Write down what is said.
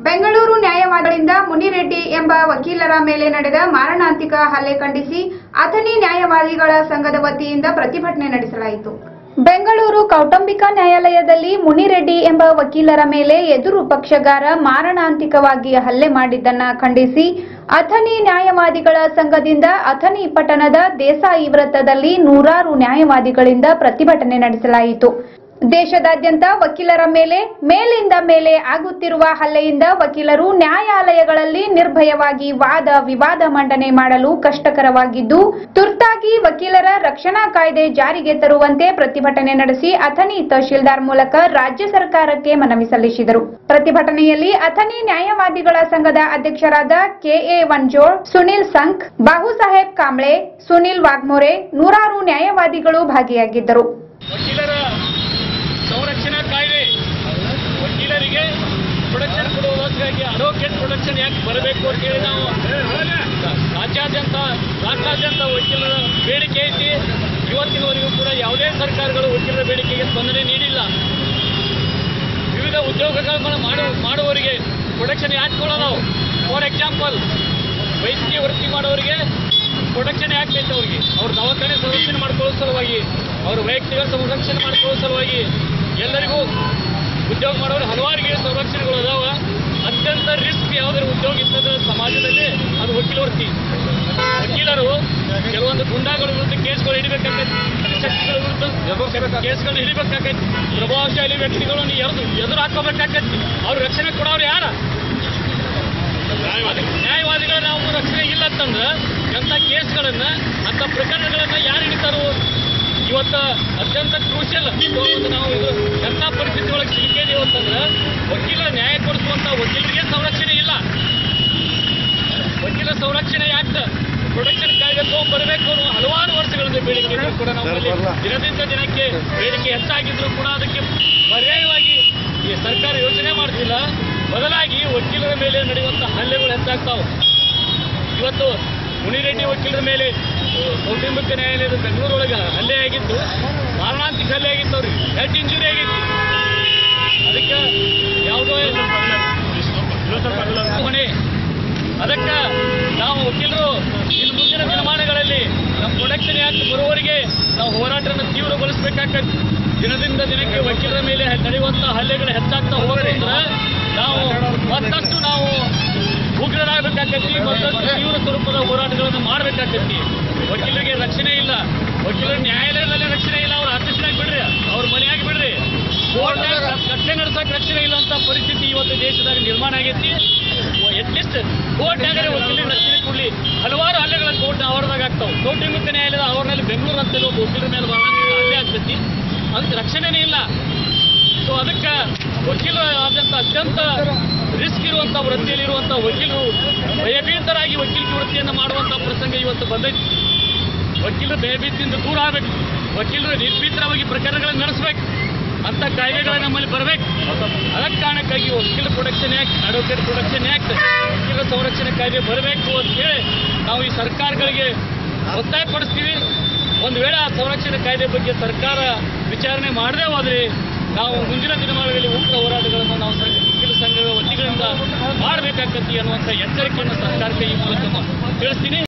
ಬೆಂಗಳೂರು ನ್ಯಾಯವಾದಿಗಳಿಂದ ಮುನಿರೆಡ್ಡಿ ಎಂಬ ವಕೀಲರ ಮೇಲೆ ನಡೆದ ಮಾರಣಾಂತಿಕ ಹಲ್ಲೆ ಖಂಡಿಸಿ ಅಥಣಿ ನ್ಯಾಯವಾದಿಗಳ ಸಂಘದ ವತಿಯಿಂದ ಪ್ರತಿಭಟನೆ ನಡೆಸಲಾಯಿತು ಬೆಂಗಳೂರು ಕೌಟುಂಬಿಕ ನ್ಯಾಯಾಲಯದಲ್ಲಿ ಮುನಿರೆಡ್ಡಿ ಎಂಬ ವಕೀಲರ ಮೇಲೆ ಎದುರು ಪಕ್ಷಗಾರ ಮಾರಣಾಂತಿಕವಾಗಿ ಹಲ್ಲೆ ಮಾಡಿದ್ದನ್ನ ಖಂಡಿಸಿ ಅಥಣಿ ನ್ಯಾಯವಾದಿಗಳ ಸಂಘದಿಂದ ಅಥಣಿ ಪಟ್ಟಣದ ದೇಸಾಯಿ ವೃತ್ತದಲ್ಲಿ ನೂರಾರು ನ್ಯಾಯವಾದಿಗಳಿಂದ ಪ್ರತಿಭಟನೆ ನಡೆಸಲಾಯಿತು ದೇಶದಾದ್ಯಂತ ವಕೀಲರ ಮೇಲೆ ಮೇಲಿಂದ ಮೇಲೆ ಆಗುತ್ತಿರುವ ಹಲ್ಲೆಯಿಂದ ವಕೀಲರು ನ್ಯಾಯಾಲಯಗಳಲ್ಲಿ ನಿರ್ಭಯವಾಗಿ ವಾದ ವಿವಾದ ಮಂಡನೆ ಮಾಡಲು ಕಷ್ಟಕರವಾಗಿದ್ದು ತುರ್ತಾಗಿ ವಕೀಲರ ರಕ್ಷಣಾ ಕಾಯ್ದೆ ಜಾರಿಗೆ ತರುವಂತೆ ಪ್ರತಿಭಟನೆ ನಡೆಸಿ ಅಥಣಿ ತಹಶೀಲ್ದಾರ್ ಮೂಲಕ ರಾಜ್ಯ ಸರ್ಕಾರಕ್ಕೆ ಮನವಿ ಸಲ್ಲಿಸಿದರು ಪ್ರತಿಭಟನೆಯಲ್ಲಿ ಅಥಣಿ ನ್ಯಾಯವಾದಿಗಳ ಸಂಘದ ಅಧ್ಯಕ್ಷರಾದ ಕೆಎ ವನ್ಜೋಳ್ ಸುನಿಲ್ ಸಂಕ್ ಬಾಹುಸಾಹೇಬ್ ಕಾಂಬ್ಳೆ ಸುನಿಲ್ ವಾಗ್ಮೋರೆ ನೂರಾರು ನ್ಯಾಯವಾದಿಗಳು ಭಾಗಿಯಾಗಿದ್ದರು ವಕೀಲರ ಸಂರಕ್ಷಣಾ ಕಾಯ್ದೆ ವಕೀಲರಿಗೆ ಪ್ರೊಡಕ್ಷನ್ ಕೊಡುವುದಕ್ಕಾಗಿ ಅಡವೊಕೇಟ್ ಪ್ರೊಡಕ್ಷನ್ ಯಾಕೆ ಬರಬೇಕು ಅಂತೇಳಿ ನಾವು ರಾಜ್ಯಾದ್ಯಂತ ರಾಷ್ಟ್ರಾದ್ಯಂತ ವಕೀಲರ ಬೇಡಿಕೆ ಐತಿ ಇವತ್ತಿನವರೆಗೂ ಕೂಡ ಯಾವುದೇ ಸರ್ಕಾರಗಳು ವಕೀಲರ ಬೇಡಿಕೆಗೆ ಸ್ಪಂದನೆ ನೀಡಿಲ್ಲ ವಿವಿಧ ಉದ್ಯೋಗಗಳನ್ನು ಮಾಡು ಮಾಡುವವರಿಗೆ ಪ್ರೊಡಕ್ಷನ್ ಯಾಕೆ ಕೊಡೋದು ಫಾರ್ ಎಕ್ಸಾಂಪಲ್ ವೈದ್ಯಕೀಯ ವೃತ್ತಿ ಮಾಡೋರಿಗೆ ಪ್ರೊಟೆಕ್ಷನ್ ಯಾಕೆ ಬೇಕು ಅವ್ರಿಗೆ ಅವ್ರ ದವಾಖಾನೆ ಸಂರಕ್ಷಣೆ ಮಾಡ್ಕೊಳ್ಳೋ ಸಲುವಾಗಿ ಅವ್ರ ವೈಯಕ್ತಿಕ ಸಂರಕ್ಷಣೆ ಮಾಡ್ಕೊಳ್ಳೋ ಸಲುವಾಗಿ ಎಲ್ಲರಿಗೂ ಉದ್ಯೋಗ ಮಾಡೋರು ಹಲವಾರಿಗೆ ಸಂರಕ್ಷಣೆಗಳು ಅದಾವ ಅತ್ಯಂತ ರಿಸ್ಕ್ ಯಾವುದಾದ್ರು ಉದ್ಯೋಗ ಇರ್ತದೆ ಸಮಾಜದಲ್ಲಿ ಅದು ವಕೀಲ ವೃತ್ತಿ ವಕೀಲರು ಕೆಲವೊಂದು ಗುಂಡಾಗಳ ವಿರುದ್ಧ ಕೇಸ್ಗಳು ಹಿಡಿಬೇಕಾಗೈತಿ ಶಕ್ತಿಗಳ ವಿರುದ್ಧ ಕೇಸ್ಗಳನ್ನ ಹಿಡಿಬೇಕಾಗೈತಿ ಪ್ರಭಾವಶಾಲಿ ವ್ಯಕ್ತಿಗಳನ್ನು ಎದುರು ಎದುರು ಹಾಕೋಬೇಕಾಗೈತಿ ಅವ್ರ ರಕ್ಷಣೆ ಕೊಡೋರು ಯಾರ ನ್ಯಾಯವಾದಿಗಳ ನಾವು ರಕ್ಷಣೆ ಇಲ್ಲ ಅಂತಂದ್ರೆ ಎಂಥ ಕೇಸ್ಗಳನ್ನ ಅಂಥ ಪ್ರಕರಣಗಳನ್ನ ಯಾರು ಹಿಡಿತಾರೋ ಇವತ್ತು ಅತ್ಯಂತ ಕ್ರೂಷಿಯಲ್ ನಾವು ಇದು ಎಂಥ ಪರಿಸ್ಥಿತಿ ಒಳಗೆ ಸಿಲುಕಿದೀವಿ ಅಂತಂದ್ರೆ ವಕೀಲರ ನ್ಯಾಯ ಕೊಡಿಸುವಂಥ ವಕೀಲರಿಗೆ ಸಂರಕ್ಷಣೆ ಇಲ್ಲ ವಕೀಲ ಸಂರಕ್ಷಣೆ ಆಕ್ಟ್ ಪ್ರೊಟೆಕ್ಷನ್ ಕಾಯ್ದೆ ತಗೊಂಡ್ಬರಬೇಕು ಅನ್ನೋ ಹಲವಾರು ವರ್ಷಗಳಿಂದ ಬೇಡಿಕೆ ಇದ್ರೂ ಕೂಡ ನಮ್ಮಲ್ಲಿ ದಿನದಿಂದ ದಿನಕ್ಕೆ ಬೇಡಿಕೆ ಹೆಚ್ಚಾಗಿದ್ರು ಕೂಡ ಅದಕ್ಕೆ ಪರ್ಯಾಯವಾಗಿ ಈ ಸರ್ಕಾರ ಯೋಚನೆ ಮಾಡ್ತಿಲ್ಲ ಬದಲಾಗಿ ವಕೀಲರ ಮೇಲೆ ನಡೆಯುವಂಥ ಹಲ್ಲೆಗಳು ಹೆಚ್ಚಾಗ್ತಾವೆ ಇವತ್ತು ಮುನಿರೆಡ್ಡಿ ವಕೀಲರ ಮೇಲೆ ಅಹ್, ಕೌಟುಂಬಿಕ ನ್ಯಾಯಾಲಯದ ಬೆಂಗಳೂರೊಳಗೆ ಹಲ್ಲೆ ಆಗಿತ್ತು ಮಾರಣಾಂತಿಕ ಹಲ್ಲೆ ಆಗಿತ್ತು ಅವ್ರಿಗೆ ಹೆಡ್ ಇಂಜುರಿ ಆಗಿತ್ತು ಅದಕ್ಕೆ ಯಾವುದೋ ಹೊಣೆ ಅದಕ್ಕೆ ನಾವು ವಕೀಲರು ಇನ್ನು ಮುಂದಿನ ದಿನಮಾನಗಳಲ್ಲಿ ನಮ್ಮ ಪ್ರೊಡಕ್ಷನ್ ಆಕ್ಟ್ ಬರುವವರೆಗೆ ನಾವು ಹೋರಾಟವನ್ನು ತೀವ್ರಗೊಳಿಸಬೇಕಾಗತ್ತೆ ದಿನದಿಂದ ದಿನಕ್ಕೆ ವಕೀಲರ ಮೇಲೆ ನಡೆಯುವಂಥ ಹಲ್ಲೆಗಳು ಹೆಚ್ಚಾಗ್ತಾ ಹೋಗೋದ್ರಿಂದ ನಾವು ಮತ್ತಷ್ಟು ನಾವು ಉಗ್ರರಾಗಬೇಕಾಗತ್ತಿ ಮತ್ತಷ್ಟು ತೀವ್ರ ಸ್ವರೂಪದ ಹೋರಾಟಗಳನ್ನು ಮಾಡಬೇಕಾಗತ್ತಿ ವಕೀಲರಿಗೆ ರಕ್ಷಣೆ ಇಲ್ಲ ವಕೀಲರ ನ್ಯಾಯಾಲಯದಲ್ಲಿ ರಕ್ಷಣೆ ಇಲ್ಲ ಅವ್ರ ಅಧ್ಯಕ್ಷನಾಗಿ ಬಿಡ್ರಿ ಅವ್ರ ಮನೆಯಾಗಿ ಬಿಡ್ರಿ ಕೋರ್ಟ್ನಾಗ ಕಟ್ಟೆ ನಡ್ಸಕ್ ರಕ್ಷಣೆ ಇಲ್ಲ ಅಂತ ಪರಿಸ್ಥಿತಿ ಇವತ್ತು ದೇಶದಾಗ ನಿರ್ಮಾಣ ಆಗೈತಿ ಅಟ್ಲೀಸ್ಟ್ ಕೋರ್ಟ್ನಾಗರೆ ವಕೀಲರಿಗೆ ರಕ್ಷಣೆ ಕೊಡ್ಲಿ ಹಲವಾರು ಹಲ್ಲೆಗಳ ಕೋರ್ಟ್ ಅವರದಾಗ ಆಗ್ತಾವೆ ಕೌಟುಂಬಿಕ ನ್ಯಾಯಾಲಯದ ಅವರಲ್ಲಿ ಬೆಂಗಳೂರು ಅಂತ ಒಬ್ಬ ವಕೀಲರ ಮೇಲೆ ಬಹಳ ಹಲ್ಲೆ ಆಗ್ತೈತಿ ಅದಕ್ಕೆ ರಕ್ಷಣೆನೇ ಇಲ್ಲ ಸೊ ಅದಕ್ಕೆ ವಕೀಲರ ಆದಂಥ ಅತ್ಯಂತ ರಿಸ್ಕ್ ಇರುವಂಥ ವೃತ್ತಿಯಲ್ಲಿರುವಂಥ ವಕೀಲರು ಭಯಭೀತರಾಗಿ ವಕೀಲಿಕೆ ವೃತ್ತಿಯನ್ನು ಮಾಡುವಂಥ ಪ್ರಸಂಗ ಇವತ್ತು ಬಂದೈತಿ ವಕೀಲರು ಭಯಭೀತಿಯಿಂದ ದೂರ ಆಗಬೇಕು ವಕೀಲರು ನಿರ್ಭೀತರವಾಗಿ ಪ್ರಕರಣಗಳನ್ನು ನಡೆಸಬೇಕು ಅಂತ ಕಾಯ್ದೆಗಳು ನಮ್ಮಲ್ಲಿ ಬರಬೇಕು ಅದಕ್ಕೆ ಕಾರಣಕ್ಕಾಗಿ ವಕೀಲ production act advocate production act ವಕೀಲರ ಸಂರಕ್ಷಣೆ ಕಾಯ್ದೆ ಬರಬೇಕು ಅಂತ ಹೇಳಿ ನಾವು ಈ ಸರ್ಕಾರಗಳಿಗೆ ಒತ್ತಾಯಪಡಿಸ್ತೀವಿ ಒಂದು ವೇಳೆ ಆ ಸಂರಕ್ಷಣೆ ಕಾಯ್ದೆ ಬಗ್ಗೆ ಸರ್ಕಾರ ವಿಚಾರಣೆ ಮಾಡದೇ ಹೋದರೆ ನಾವು ಮುಂದಿನ ದಿನಮಾನಗಳಲ್ಲಿ ಉಗ್ರ ಹೋರಾಟಗಳನ್ನು ನಾವು ಸಂಘ ವಕೀಲ ಸಂಘದ ವತಿಗಳಿಂದ ಮಾಡಬೇಕಾಗತ್ತಿ ಅನ್ನುವಂಥ ಎಚ್ಚರಿಕೆಯನ್ನು ಸರ್ಕಾರಕ್ಕೆ ಈ ಮೂಲಕ ತಿಳಿಸ್ತೀನಿ